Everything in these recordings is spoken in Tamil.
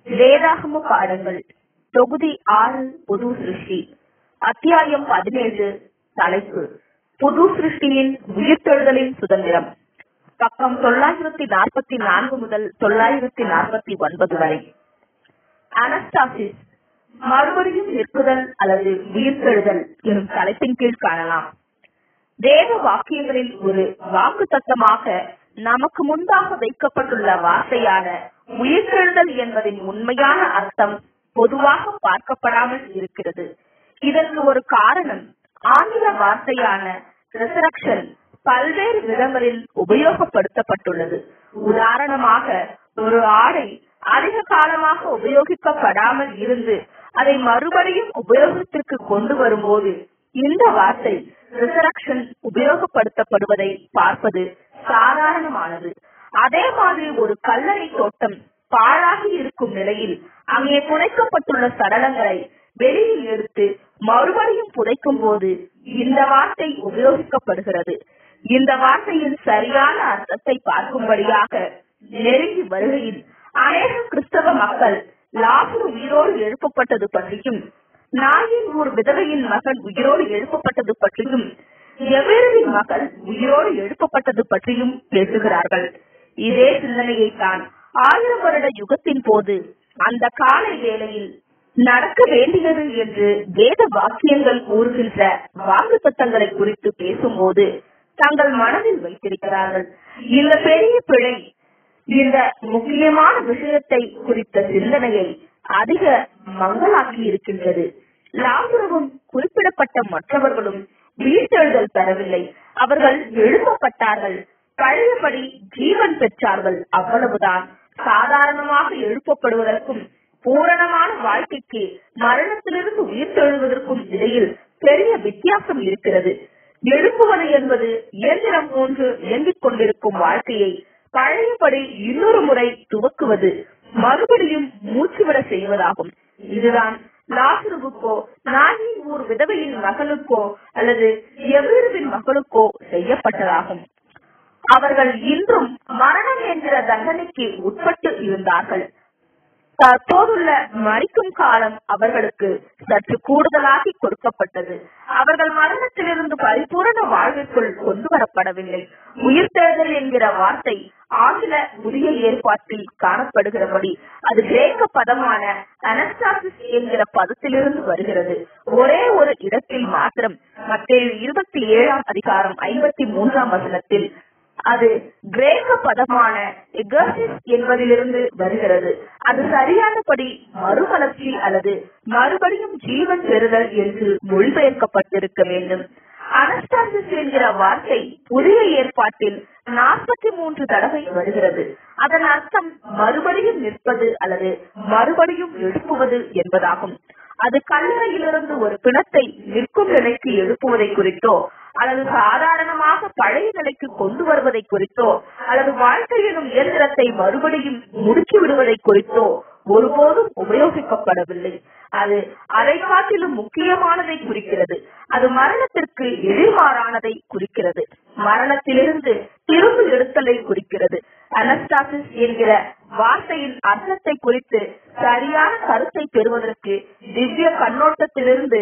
வேதாகம பாடங்கள் தொகுதி ஆறு புது சிருஷ்டி அத்தியாயம் பதினேழு தலைப்பு புது சிருஷ்டியின் உயிர்த்தெழுதலின் சுதந்திரம் பக்கம் தொள்ளாயிரத்தி நாற்பத்தி நான்கு முதல் தொள்ளாயிரத்தி நாற்பத்தி ஒன்பது வரை அனஸ்டாசிஸ் மறுபடியும் நிற்பதல் அல்லது உயிர்த்தெழுதல் எனும் தலைப்பின் கீழ் காணலாம் வேத வாக்கியங்களில் ஒரு வாக்கு தத்தமாக நமக்கு முன்பாக வைக்கப்பட்டுள்ள வார்த்தையான உயிர்த்தெழுதல் என்பதின் உண்மையான அர்த்தம் பொதுவாக பார்க்கப்படாமல் இருக்கிறது இதற்கு ஒரு காரணம் ஆங்கில வார்த்தையான ரெசரக்ஷன் பல்வேறு விதங்களில் உபயோகப்படுத்தப்பட்டுள்ளது உதாரணமாக ஒரு ஆடை அதிக காலமாக உபயோகிக்கப்படாமல் இருந்து அதை மறுபடியும் உபயோகத்திற்கு கொண்டு வரும்போது இந்த வார்த்தை ரிசரக்ஷன் உபயோகப்படுத்தப்படுவதை பார்ப்பது சாதாரணமானது அதே மாதிரி ஒரு கல்லறை தோட்டம் பாழாகி இருக்கும் நிலையில் அங்கே புதைக்கப்பட்டுள்ள சடலங்களை வெளியில் எடுத்து மறுபடியும் புதைக்கும் போது இந்த வார்த்தை உபயோகிக்கப்படுகிறது இந்த வார்த்தையின் சரியான அர்த்தத்தை பார்க்கும்படியாக நெருங்கி வருகையில் அநேக கிறிஸ்தவ மக்கள் லாசரு உயிரோடு எழுப்பப்பட்டது பற்றியும் நாயின் ஒரு விதவையின் மகன் உயிரோடு எழுப்பப்பட்டது பற்றியும் எவ்வேறுவின் மகள் உயிரோடு எழுப்பப்பட்டது பற்றியும் பேசுகிறார்கள் இதே சிந்தனையை தான் ஆயிரம் வருட யுகத்தின் போது அந்த காலை வேளையில் நடக்க வேண்டியது என்று வேத வாக்கியங்கள் கூறுகின்ற வாக்கு சத்தங்களை குறித்து பேசும்போது தங்கள் மனதில் வைத்திருக்கிறார்கள் இந்த பெரிய பிழை இந்த முக்கியமான விஷயத்தை குறித்த சிந்தனையை அதிக மங்களாக்கி இருக்கின்றது லாபுரவும் குறிப்பிடப்பட்ட மற்றவர்களும் உயிர்த்தெழுதல் பெறவில்லை அவர்கள் எழுப்பப்பட்டார்கள் பழையபடி ஜீவன் பெற்றார்கள் அவ்வளவுதான் சாதாரணமாக எழுப்பப்படுவதற்கும் பூரணமான வாழ்க்கைக்கு மரணத்திலிருந்து உயிர்த்தெழுவதற்கும் இடையில் பெரிய வித்தியாசம் இருக்கிறது எழுப்புவது என்பது இயந்திரம் போன்று இயங்கிக் கொண்டிருக்கும் வாழ்க்கையை பழையபடி இன்னொரு முறை துவக்குவது மறுபடியும் மூச்சுவிட செய்வதாகும் இதுதான் லாசுருவுக்கோ நாயின் ஊர் விதவையின் மகளுக்கோ அல்லது எவ்விருவின் மகளுக்கோ செய்யப்பட்டதாகும் அவர்கள் இன்றும் மரணம் என்கிற தண்டனைக்கு உட்பட்டு இருந்தார்கள் தற்போதுள்ள மறிக்கும் காலம் அவர்களுக்கு சற்று கூடுதலாகி கொடுக்கப்பட்டது அவர்கள் மரணத்திலிருந்து பரிபூரண வாழ்விற்குள் கொண்டு வரப்படவில்லை உயிர்த்தெழுதல் என்கிற வார்த்தை ஆங்கில புதிய ஏற்பாட்டில் காணப்படுகிறபடி அது கிரேக்க பதமான அனஸ்டாசிஸ் என்கிற பதத்திலிருந்து வருகிறது ஒரே ஒரு இடத்தில் மாத்திரம் மத்திய இருபத்தி ஏழாம் அதிகாரம் ஐம்பத்தி மூன்றாம் வசனத்தில் அது கிரேக்க பதமான எகர்சிஸ் என்பதிலிருந்து வருகிறது அது சரியானபடி மறுமலர்ச்சி அல்லது மறுபடியும் ஜீவன் பெறுதல் என்று மொழிபெயர்க்கப்பட்டிருக்க வேண்டும் அனஸ்டாசிஸ் என்கிற வார்த்தை புதிய ஏற்பாட்டில் நாற்பத்தி மூன்று தடவை வருகிறது அதன் அர்த்தம் மறுபடியும் நிற்பது அல்லது மறுபடியும் எழுப்புவது என்பதாகும் அது கல்லறையிலிருந்து ஒரு பிணத்தை நிற்கும் நிலைக்கு எழுப்புவதை குறித்தோ அல்லது சாதாரணமாக பழைய நிலைக்கு கொண்டு வருவதை குறித்தோ அல்லது வாழ்க்கை எனும் இயந்திரத்தை மறுபடியும் முடுக்கி விடுவதை குறித்தோ ஒருபோதும் உபயோகிக்கப்படவில்லை அது அதை காட்டிலும் முக்கியமானதை குறிக்கிறது அது மரணத்திற்கு எதிர்மாறானதை குறிக்கிறது மரணத்திலிருந்து திரும்பி எடுத்தலை குறிக்கிறது அனஸ்டாசிஸ் என்கிற வார்த்தையின் அர்த்தத்தை குறித்து சரியான கருத்தை பெறுவதற்கு திவ்ய கண்ணோட்டத்திலிருந்து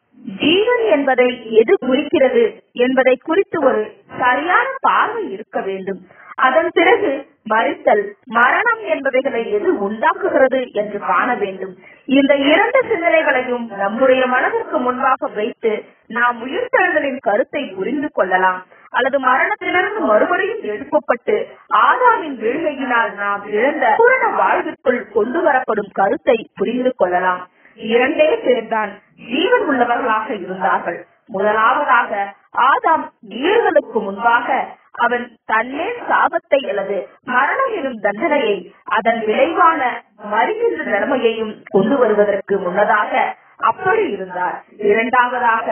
ஜீவன் என்பதை எது குறிக்கிறது என்பதை குறித்து ஒரு சரியான பார்வை இருக்க வேண்டும் அதன் பிறகு மறித்தல் மரணம் என்பவைகளை எது உண்டாக்குகிறது என்று காண வேண்டும் இந்த இரண்டு சிந்தனைகளையும் நம்முடைய மனதிற்கு முன்பாக வைத்து நாம் உயிர்த்தெழுதலின் கருத்தை புரிந்து கொள்ளலாம் அல்லது மரணத்திலிருந்து மறுபடியும் எழுப்பப்பட்டு ஆதாமின் வீழ்கையினால் நாம் இழந்த பூரண வாழ்விற்குள் கொண்டு வரப்படும் கருத்தை புரிந்து கொள்ளலாம் இரண்டே பேர்தான் ஜீவன் உள்ளவர்களாக இருந்தார்கள் முதலாவதாக ஆதாம் வீடுகளுக்கு முன்பாக அவன் தன்னேன் சாபத்தை அல்லது மரணம் எனும் தண்டனையை அதன் விளைவான மறிக்கின்ற நிலைமையையும் கொண்டு வருவதற்கு முன்னதாக அப்படி இருந்தார் இரண்டாவதாக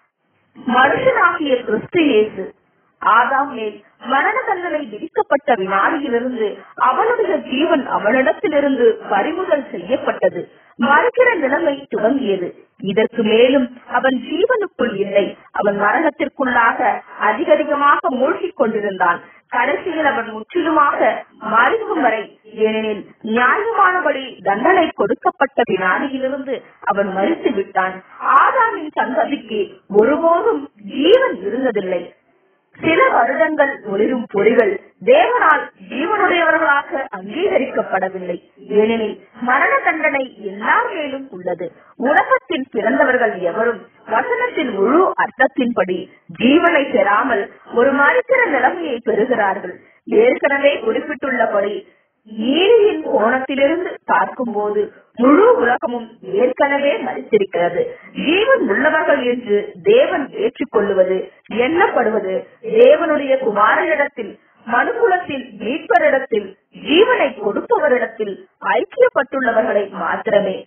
மனுஷனாகிய கிறிஸ்து இயேசு ஆதாம் மேல் மரண தண்டனை விதிக்கப்பட்ட வினாடியிலிருந்து அவனுடைய ஜீவன் அவனிடத்திலிருந்து பறிமுதல் செய்யப்பட்டது மறுக்கிற நிலைமை துவங்கியது இதற்கு மேலும் அவன் ஜீவனுக்குள் இல்லை அவன் மரணத்திற்குள்ளாக அதிகதிகமாக மூழ்கிக் கொண்டிருந்தான் கடைசியில் அவன் முற்றிலுமாக மறிக்கும் வரை ஏனெனில் நியாயமானபடி தண்டனை கொடுக்கப்பட்ட வினாடியிலிருந்து அவன் மறித்து விட்டான் ஆதாமின் சந்ததிக்கு ஒருபோதும் ஜீவன் இருந்ததில்லை சில வருடங்கள் ஒளிரும் பொறிகள் தேவனால் ஜீவனுடையவர்களாக அங்கீகரிக்கப்படவில்லை ஏனெனில் மரண தண்டனை எல்லார் மேலும் உள்ளது உலகத்தில் பிறந்தவர்கள் எவரும் வசனத்தின் முழு அர்த்தத்தின்படி ஜீவனை பெறாமல் ஒரு மறுக்கிற நிலைமையை பெறுகிறார்கள் ஏற்கனவே குறிப்பிட்டுள்ளபடி நீதியின் கோணத்திலிருந்து பார்க்கும்போது முழு உலகமும் ஏற்கனவே மறித்திருக்கிறது ஜீவன் உள்ளவர்கள் என்று தேவன் ஏற்றுக்கொள்ளுவது எண்ணப்படுவது தேவனுடைய குமாரனிடத்தில் மனுக்குலத்தில் மீட்பரிடத்தில் ஜீவனை கொடுப்பவரிடத்தில் ஐக்கியப்பட்டுள்ளவர்களை மாத்திரமே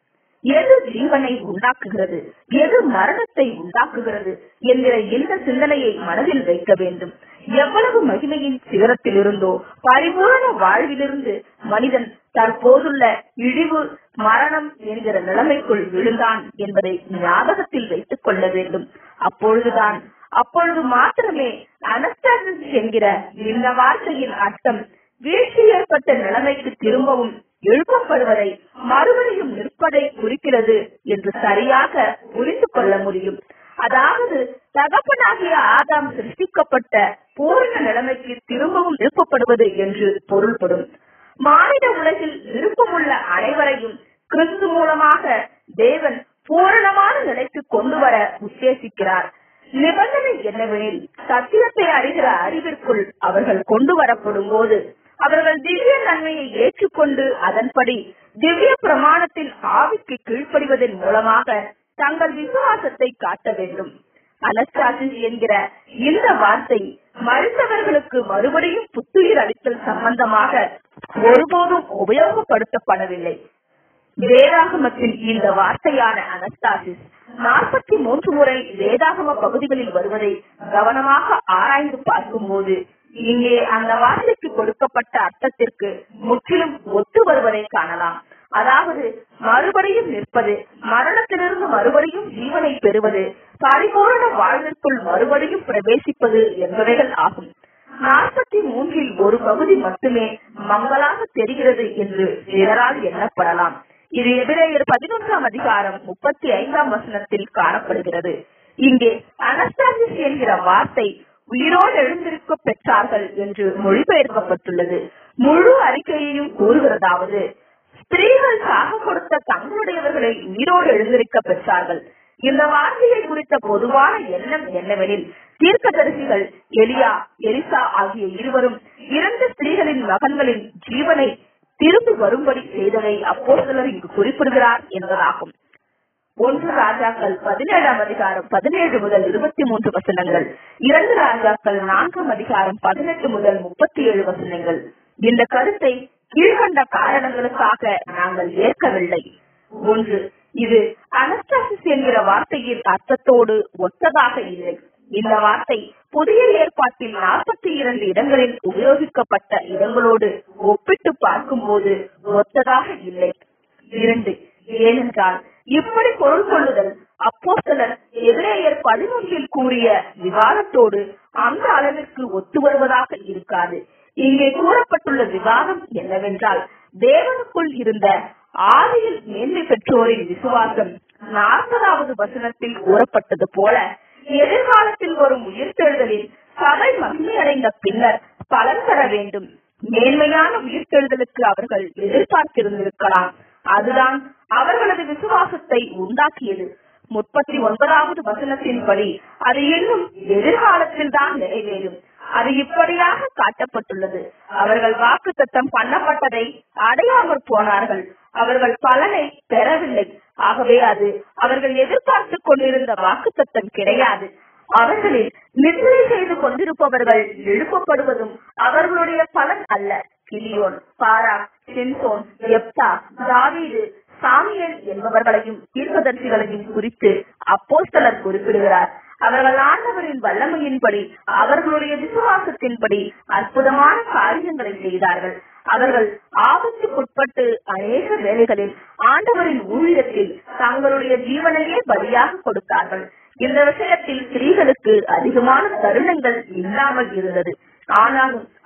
எது ஜீவனை உண்டாக்குகிறது எது மரணத்தை உண்டாக்குகிறது என்கிற இந்த சிந்தனையை மனதில் வைக்க வேண்டும் எவ்வளவு மகிமையின் சிகரத்தில் இருந்தோ பரிபூரண வாழ்விலிருந்து மனிதன் தற்போதுள்ள இழிவு மரணம் என்கிற நிலைமைக்குள் விழுந்தான் என்பதை ஞாபகத்தில் வைத்துக் கொள்ள வேண்டும் அப்பொழுதுதான் அப்பொழுது மாத்திரமே அனஸ்டாசிஸ் என்கிற இந்த வார்த்தையின் அர்த்தம் வீழ்ச்சி ஏற்பட்ட நிலைமைக்கு திரும்பவும் எழுப்பப்படுவதை மறுபடியும் நிற்பதை குறிக்கிறது என்று சரியாக புரிந்து கொள்ள முடியும் அதாவது தகப்பனாகிய ஆதாம் சிருஷ்டிக்கப்பட்ட பூரண நிலைமைக்கு திரும்பவும் எழுப்பப்படுவது என்று பொருள்படும் மாநில உலகில் விருப்பமுள்ள அனைவரையும் கிறிஸ்து மூலமாக தேவன் பூரணமான நிலைக்கு கொண்டு வர உத்தேசிக்கிறார் நிபந்தனை என்னவெனில் சத்தியத்தை அறிகிற அறிவிற்குள் அவர்கள் கொண்டு வரப்படும் போது அவர்கள் திவ்ய நன்மையை ஏற்றுக்கொண்டு அதன்படி திவ்ய பிரமாணத்தின் ஆவிக்கு கீழ்ப்படிவதன் மூலமாக தங்கள் விசுவாசத்தை காட்ட வேண்டும் அனஸ்டாசிஸ் என்கிற இந்த வார்த்தை மறுத்தவர்களுக்கு மறுபடியும் புத்துயிர் அளித்தல் சம்பந்தமாக ஒருபோதும் உபயோகப்படுத்தப்படவில்லை வேதாகமத்தில் இந்த வார்த்தையான அனஸ்தாசிஸ் நாற்பத்தி மூன்று முறை வேதாகம பகுதிகளில் வருவதை கவனமாக ஆராய்ந்து பார்க்கும்போது இங்கே அந்த வார்த்தைக்கு கொடுக்கப்பட்ட அர்த்தத்திற்கு முற்றிலும் ஒத்து வருவதை காணலாம் அதாவது மறுபடியும் நிற்பது மரணத்திலிருந்து மறுபடியும் ஜீவனை பெறுவது பரிபூரண வாழ்விற்குள் மறுபடியும் பிரவேசிப்பது என்பவைகள் ஆகும் நாற்பத்தி மூன்றில் ஒரு பகுதி மட்டுமே மங்களாக தெரிகிறது என்று சிலரால் எண்ணப்படலாம் இது எபிரேயர் பதினொன்றாம் அதிகாரம் முப்பத்தி ஐந்தாம் வசனத்தில் காணப்படுகிறது இங்கே அனஸ்டாசிஸ் என்கிற வார்த்தை உயிரோடு எழுந்திருக்க பெற்றார்கள் என்று மொழிபெயர்க்கப்பட்டுள்ளது முழு அறிக்கையையும் கூறுகிறதாவது ஸ்திரீகள் சாக கொடுத்த தங்களுடையவர்களை உயிரோடு எழுந்திருக்க பெற்றார்கள் இந்த வார்த்தையை குறித்த பொதுவான எண்ணம் என்னவெனில் தீர்க்கதரிசிகள் எலியா எலிசா ஆகிய இருவரும் இரண்டு ஸ்திரீகளின் மகன்களின் ஜீவனை திரும்பி வரும்படி செய்ததை அப்போ சிலர் இங்கு குறிப்பிடுகிறார் என்பதாகும் ஒன்று ராஜாக்கள் பதினேழாம் அதிகாரம் பதினேழு முதல் இருபத்தி மூன்று வசனங்கள் இரண்டு ராஜாக்கள் நான்காம் அதிகாரம் பதினெட்டு முதல் முப்பத்தி ஏழு வசனங்கள் இந்த கருத்தை கீழ்கண்ட காரணங்களுக்காக நாங்கள் ஏற்கவில்லை ஒன்று இது அனஸ்டாசிஸ் என்கிற வார்த்தையின் அர்த்தத்தோடு ஒத்ததாக இல்லை இந்த வார்த்தை புதிய ஏற்பாட்டில் நாற்பத்தி இரண்டு இடங்களில் உபயோகிக்கப்பட்ட இடங்களோடு ஒப்பிட்டு பார்க்கும்போது ஒத்ததாக இல்லை இரண்டு ஏனென்றால் இப்படி பொருள் கொள்ளுதல் அப்போ சிலர் எதிரேயர் பதினொன்றில் கூறிய விவாதத்தோடு அந்த அளவிற்கு ஒத்து வருவதாக இருக்காது இங்கே கூறப்பட்டுள்ள விவாதம் என்னவென்றால் தேவனுக்குள் இருந்த ஆதியில் மேன்மை பெற்றோரின் விசுவாசம் நாற்பதாவது வசனத்தில் கூறப்பட்டது போல எதிர்காலத்தில் வரும் உயிர்த்தெழுதலில் சபை மகிமையடைந்த பின்னர் பலன் பெற வேண்டும் மேன்மையான உயிர்த்தெழுதலுக்கு அவர்கள் எதிர்பார்த்திருந்திருக்கலாம் அதுதான் அவர்களது விசுவாசத்தை உண்டாக்கியது முப்பத்தி ஒன்பதாவது வசனத்தின்படி அது இன்னும் எதிர்காலத்தில் தான் நிறைவேறும் அது இப்படியாக காட்டப்பட்டுள்ளது அவர்கள் வாக்கு தத்தம் பண்ணப்பட்டதை அடையாமற் போனார்கள் அவர்கள் பலனை பெறவில்லை ஆகவே அது அவர்கள் எதிர்பார்த்து கொண்டிருந்த வாக்கு தத்தம் கிடையாது அவர்களில் நிர்ணய செய்து கொண்டிருப்பவர்கள் எழுப்பப்படுவதும் அவர்களுடைய பலன் அல்ல கிலியோன் பாரா சின்சோன் எப்தா தாவீது சாமியல் என்பவர்களையும் தீர்க்கதரிசிகளையும் குறித்து அப்போஸ்தலர் குறிப்பிடுகிறார் அவர்கள் ஆண்டவரின் வல்லமையின்படி அவர்களுடைய விசுவாசத்தின்படி அற்புதமான காரியங்களை செய்தார்கள் அவர்கள் ஆபத்துக்குட்பட்டு அநேக வேலைகளில் ஆண்டவரின் ஊழியத்தில் தங்களுடைய ஜீவனையே பலியாக கொடுத்தார்கள் இந்த விஷயத்தில் ஸ்திரீகளுக்கு அதிகமான தருணங்கள் இல்லாமல் இருந்தது ஆனாலும்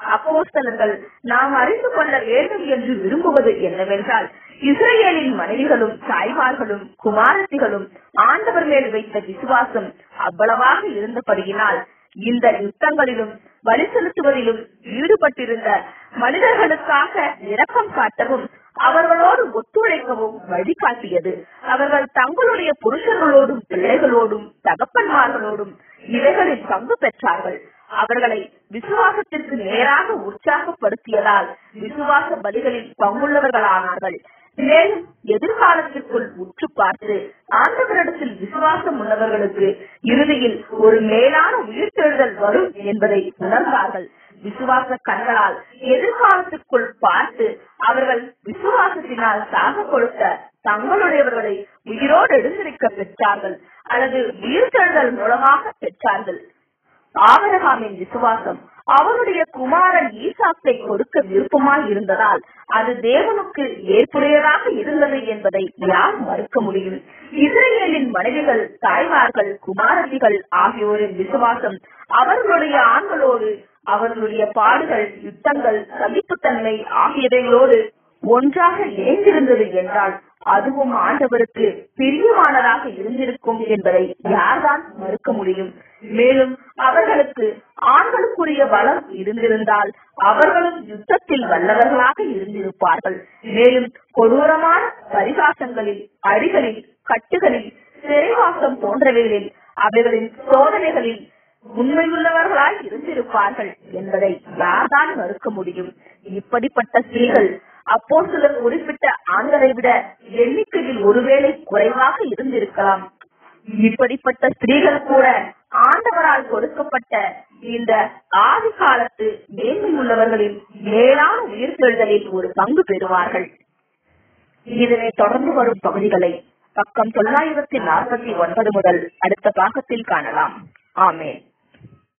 அப்போஸ்தலர்கள் நாம் அறிந்து கொள்ள வேண்டும் என்று விரும்புவது என்னவென்றால் இஸ்ரேலின் மனைவிகளும் தாய்மார்களும் குமாரத்திகளும் ஆண்டவர் மேல் வைத்த விசுவாசம் அவ்வளவாக இருந்தபடியினால் இந்த யுத்தங்களிலும் வழி செலுத்துவதிலும் ஈடுபட்டிருந்த மனிதர்களுக்காக இரக்கம் காட்டவும் அவர்களோடு ஒத்துழைக்கவும் வழிகாட்டியது அவர்கள் தங்களுடைய புருஷர்களோடும் பிள்ளைகளோடும் தகப்பன்மார்களோடும் இவைகளில் பங்கு பெற்றார்கள் அவர்களை விசுவாசத்திற்கு நேராக உற்சாகப்படுத்தியதால் விசுவாச பலிகளில் பங்குள்ளவர்களானார்கள் மேலும் எதிர்காலத்திற்குள் உற்று பார்த்து ஆண்டவரிடத்தில் விசுவாசம் உள்ளவர்களுக்கு இறுதியில் ஒரு மேலான உயிர்த்தெழுதல் வரும் என்பதை உணர்ந்தார்கள் விசுவாச கண்களால் எதிர்காலத்திற்குள் பார்த்து அவர்கள் விசுவாசத்தினால் சாக கொடுத்த தங்களுடையவர்களை உயிரோடு எழுந்திருக்க பெற்றார்கள் அல்லது உயிர்த்தெழுதல் மூலமாக பெற்றார்கள் ஆபரகாமின் விசுவாசம் அவருடைய குமாரன் ஈசாக்கை கொடுக்க விருப்பமாய் இருந்ததால் அது தேவனுக்கு ஏற்புடையதாக இருந்தது என்பதை யார் மறுக்க முடியும் இஸ்ரேலின் மனைவிகள் தாய்மார்கள் குமாரதிகள் ஆகியோரின் விசுவாசம் அவர்களுடைய ஆண்களோடு அவர்களுடைய பாடுகள் யுத்தங்கள் சகிப்புத்தன்மை ஆகியவைகளோடு ஒன்றாக இணைந்திருந்தது என்றால் அதுவும் ஆண்டவருக்கு பிரியமானதாக இருந்திருக்கும் என்பதை யார்தான் மறுக்க முடியும் மேலும் அவர்களுக்கு ஆண்களுக்குரிய பலம் இருந்திருந்தால் அவர்களும் யுத்தத்தில் வல்லவர்களாக இருந்திருப்பார்கள் மேலும் கொடூரமான பரிகாசங்களில் அடிகளில் கட்டுகளில் சிறைவாசம் போன்றவைகளில் அவைகளின் சோதனைகளில் உண்மையுள்ளவர்களாய் இருந்திருப்பார்கள் என்பதை யார்தான் மறுக்க முடியும் இப்படிப்பட்ட ஸ்திரீகள் அப்போ சிலர் குறிப்பிட்ட ஆண்களை விட எண்ணிக்கையில் ஒருவேளை குறைவாக இருந்திருக்கலாம் இப்படிப்பட்ட ஸ்திரீகள் கூட ஆண்டவரால் கொடுக்கப்பட்ட இந்த ஆதி காலத்து மேன்மை உள்ளவர்களின் மேலான உயிர்த்தெழுதலில் ஒரு பங்கு பெறுவார்கள் இதனை தொடர்ந்து வரும் பகுதிகளை பக்கம் தொள்ளாயிரத்தி நாற்பத்தி ஒன்பது முதல் அடுத்த பாகத்தில் காணலாம் ஆமேன்